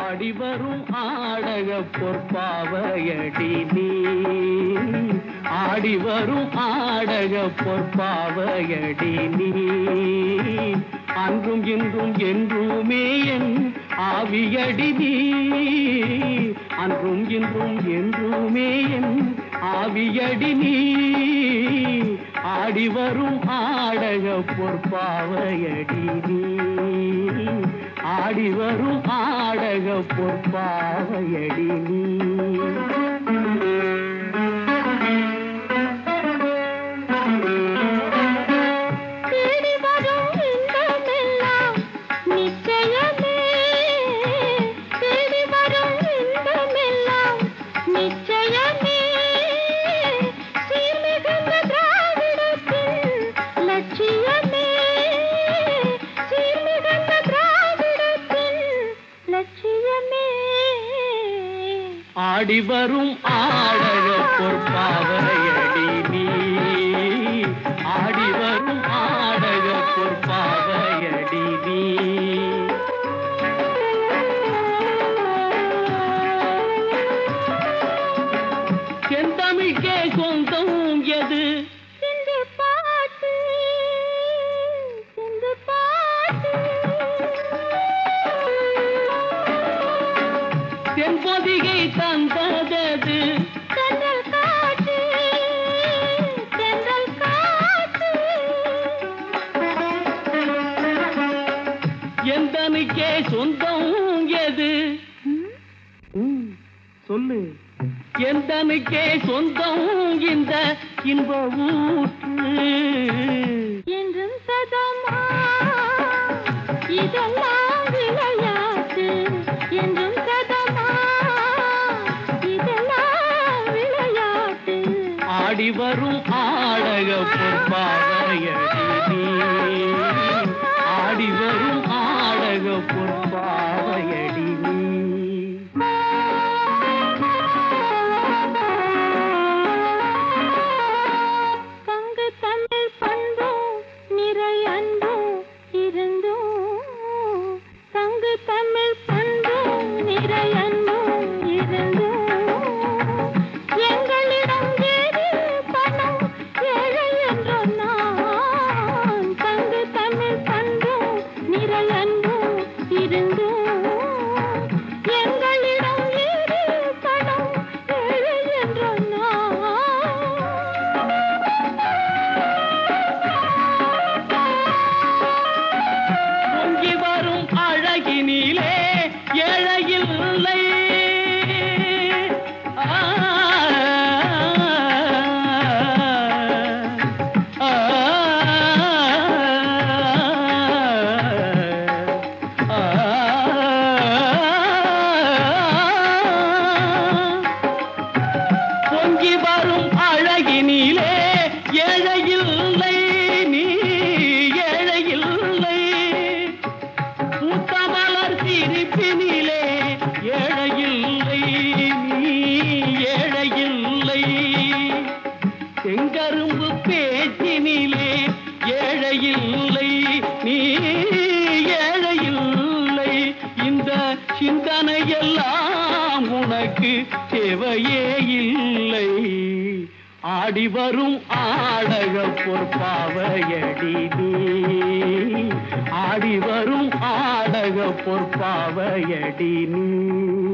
ஆடி வரும் ஆடக பொற்பாவையடி நீ ஆடி வரும் ஆடக பொற்பாவையடி நீ அன்றும் இன்றும் என்றுமே என் ஆவியடி நீ அன்றும் இன்றும் என்றுமே என் ஆவியடி நீ ஆடி வரும் ஆடக பொற்பாவையடி நீ ஆடி வரும் ஆடக பொற்பாவையடி நீ தேடி வரும் இன்பமெல்லாம் நிச்சயமே தேடி வரும் இன்பமெல்லாம் நிச்சயமே சீர்மிகுந்த திராவிடத்தின் லட்சியமே சீர்மிகுந்த திராவிடத்தின் லட்சியமே ஆடி வரும் ஆடக பொற்பாவையடி நீ ஆடி வரும் ஆடக பொற்பாவையடி நீ செந்தமிழ்க்கே சொந்தம் எது சிந்து பாட்டு சிந்து பாட்டு தென்பொதிகை தந்ததது தென்றல் காற்று தென்றல் காற்று எந்தனுக்கே சொந்தம் எது ம், சொல்லு எந்தனுக்கே சொந்தம் இந்த இன்ப ஊற்று என்றும் சதமா இதெல்லாம் விளையாட்டு என்றும் சதமா இதெல்லாம் விளையாட்டு ஆடி வரும் ஆடக பொற்பாவையடி நீ ஆடி வரும் ஆடக பொற்பாவையடி நீ பங்கு தமிழ் பண்பும் நிறை அன்பும் இருந்தும் பங்கு தமிழ் பண்பும் நிறை அன்பும் இருந்தும் எங்களிடம் ஏது பணம் ஏழை என்றோ நான் பங்கு தமிழ் பண்பும் நிறை அன்பும் இருந்தும் எங்களிடம் ஏது பணம் ஏழை என்றோ பொங்கி வரும் அழகினிலே ஏழையில்லை ஆ, ஆ, ஆ. பொங்கி வரும் அழகினிலே ஏழையில்லை நீ ஏழையில்லை பூத்தமலர் சிரிப்பினிலே ஏழையில்லை நீ ஏழையில்லை செங்கரும்பு பேச்சினிலே ஏழையில்லை நீ ஏழையில்லை இந்த சிந்தனையெல்லாம் உனக்கு தேவையே இல்லை ஆடி வரும் ஆடக பொற்பாவையடி நீ ஆடி வரும் ஆடக பொற்பாவையடி நீ